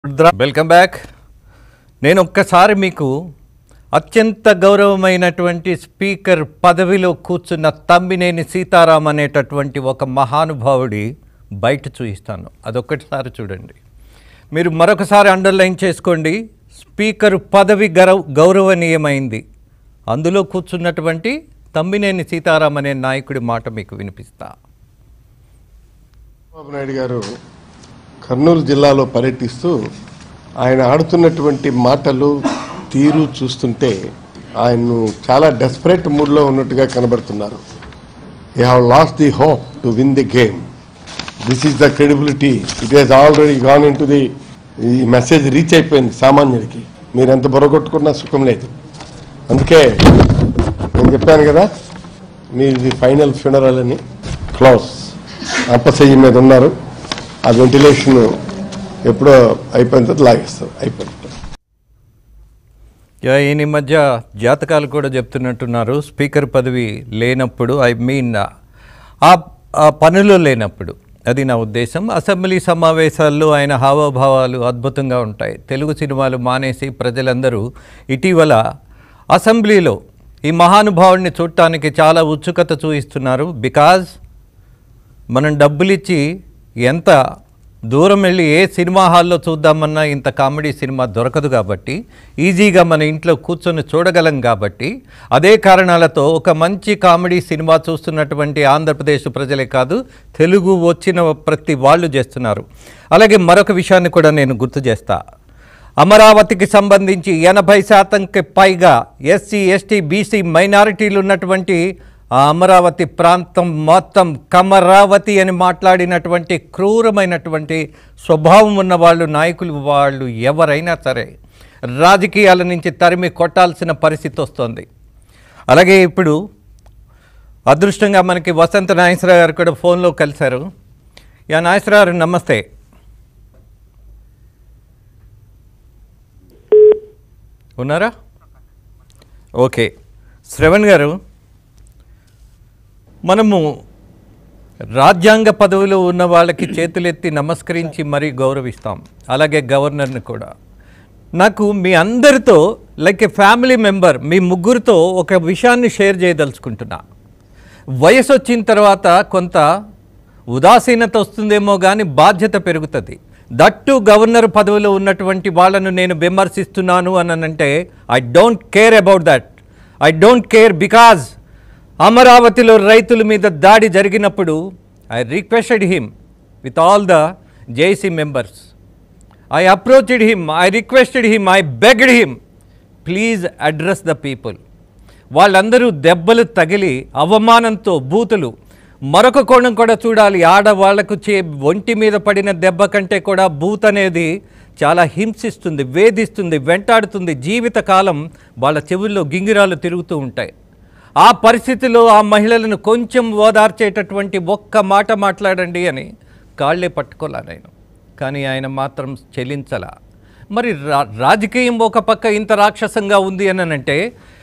welcome back నేను ఒక్కసారి మీకు అత్యంత గౌరవమైనటువంటి స్పీకర్ పదవిలో కూర్చున్న తమ్మినేని సీతారాం అనేటటువంటి ఒక మహానుభావుడి బయట చూపిస్తాను అదొక్కటిసారి చూడండి మీరు మరొకసారి అండర్లైన్ చేసుకోండి స్పీకర్ పదవి గౌరవ గౌరవనీయమైంది అందులో కూర్చున్నటువంటి తమ్మినేని సీతారాం అనే నాయకుడి మాట మీకు వినిపిస్తా చంద్రబాబు నాయుడు గారు కర్నూలు జిల్లాలో పర్యటిస్తూ ఆయన ఆడుతున్నటువంటి మాటలు తీరు చూస్తుంటే ఆయన్ను చాలా డెస్పరేట్ మూడ్లో ఉన్నట్టుగా కనబడుతున్నారు you have lost the hope to win the game this is the credibility it is already gone in to the ఈ మెసేజ్ రీచ్ అయిపోయింది సామాన్యుడికి మీరు ఎంత బొరగొట్టుకున్నా సుఖం లేదు అందుకే నేను చెప్పాను కదా మీది ఫైనల్ ఫ్యూనరల్ అని క్లోజ్ అప్పసయ్య మీద ఉన్నారు ఆ వెంటిలేషన్ ఎప్పుడో అయిపోయిన తర్వాత లాగేస్తారు అయిపోయింది యా, ఈయన ఈ మధ్య జాతకాలు కూడా చెప్తున్నట్టున్నారు స్పీకర్ పదవి లేనప్పుడు ఐ మీన్ ఆ ఆ పనులు లేనప్పుడు అది నా ఉద్దేశం అసెంబ్లీ సమావేశాల్లో ఆయన హావభావాలు అద్భుతంగా ఉంటాయి తెలుగు సినిమాలు మానేసి ప్రజలందరూ ఇటీవల అసెంబ్లీలో ఈ మహానుభావుడిని చూడటానికి చాలా ఉత్సుకత చూపిస్తున్నారు బికాజ్ మనం డబ్బులిచ్చి ఎంత దూరం వెళ్ళి ఏ సినిమా హాల్లో చూద్దామన్నా ఇంత కామెడీ సినిమా దొరకదు కాబట్టి ఈజీగా మన ఇంట్లో కూర్చొని చూడగలం కాబట్టి అదే కారణాలతో ఒక మంచి కామెడీ సినిమా చూస్తున్నటువంటి ఆంధ్రప్రదేశ్ ప్రజలే కాదు తెలుగు వచ్చిన ప్రతి వాళ్ళు చేస్తున్నారు అలాగే మరొక విషయాన్ని కూడా నేను గుర్తు చేస్తా అమరావతికి సంబంధించి ఎనభై శాతంకి పైగా ఎస్సీ ఎస్టీ బీసీ మైనారిటీలు ఉన్నటువంటి ఆ అమరావతి ప్రాంతం మొత్తం కమరావతి అని మాట్లాడినటువంటి క్రూరమైనటువంటి స్వభావం ఉన్న వాళ్ళు నాయకులు వాళ్ళు ఎవరైనా సరే రాజకీయాల నుంచి తరిమి కొట్టాల్సిన పరిస్థితి వస్తుంది అలాగే ఇప్పుడు అదృష్టంగా మనకి వసంత నాగేశ్వరరావు గారు కూడా ఫోన్లో కలిశారు యా నాగేశ్వరరావు గారు నమస్తే ఉన్నారా ఓకే శ్రవణ్ గారు మనము రాజ్యాంగ పదవిలో ఉన్న వాళ్ళకి చేతులెత్తి నమస్కరించి మరీ గౌరవిస్తాం అలాగే గవర్నర్ని కూడా నాకు మీ అందరితో లైక్ ఏ ఫ్యామిలీ మెంబర్ మీ ముగ్గురితో ఒక విషయాన్ని షేర్ చేయదలుచుకుంటున్నా వయసు వచ్చిన తర్వాత కొంత ఉదాసీనత వస్తుందేమో కానీ బాధ్యత పెరుగుతుంది దట్టు గవర్నర్ పదవిలో ఉన్నటువంటి వాళ్ళను నేను విమర్శిస్తున్నాను అని అంటే I don't care about that I don't care because అమరావతిలో రైతుల మీద దాడి జరిగినప్పుడు I requested him with all the JC members I approached him I requested him I begged him please address the people వాళ్ళందరూ దెబ్బలు తగిలి అవమానంతో బూతులు మరొక కోణం కూడా చూడాలి ఆడవాళ్లకు చే ఒంటి మీద పడిన దెబ్బ కంటే కూడా బూత్ అనేది చాలా హింసిస్తుంది వేధిస్తుంది వెంటాడుతుంది జీవితకాలం వాళ్ళ చెవుల్లో గింగిరాలు తిరుగుతూ ఉంటాయి ఆ పరిస్థితిలో ఆ మహిళలను కొంచెం ఓదార్చేటటువంటి ఒక్క మాట మాట్లాడండి అని కాళ్ళే పట్టుకోలే నేను కానీ ఆయన మాత్రం చెల్లించలా మరి రా రాజకీయం ఒక పక్క ఇంత రాక్షసంగా ఉంది అని అంటే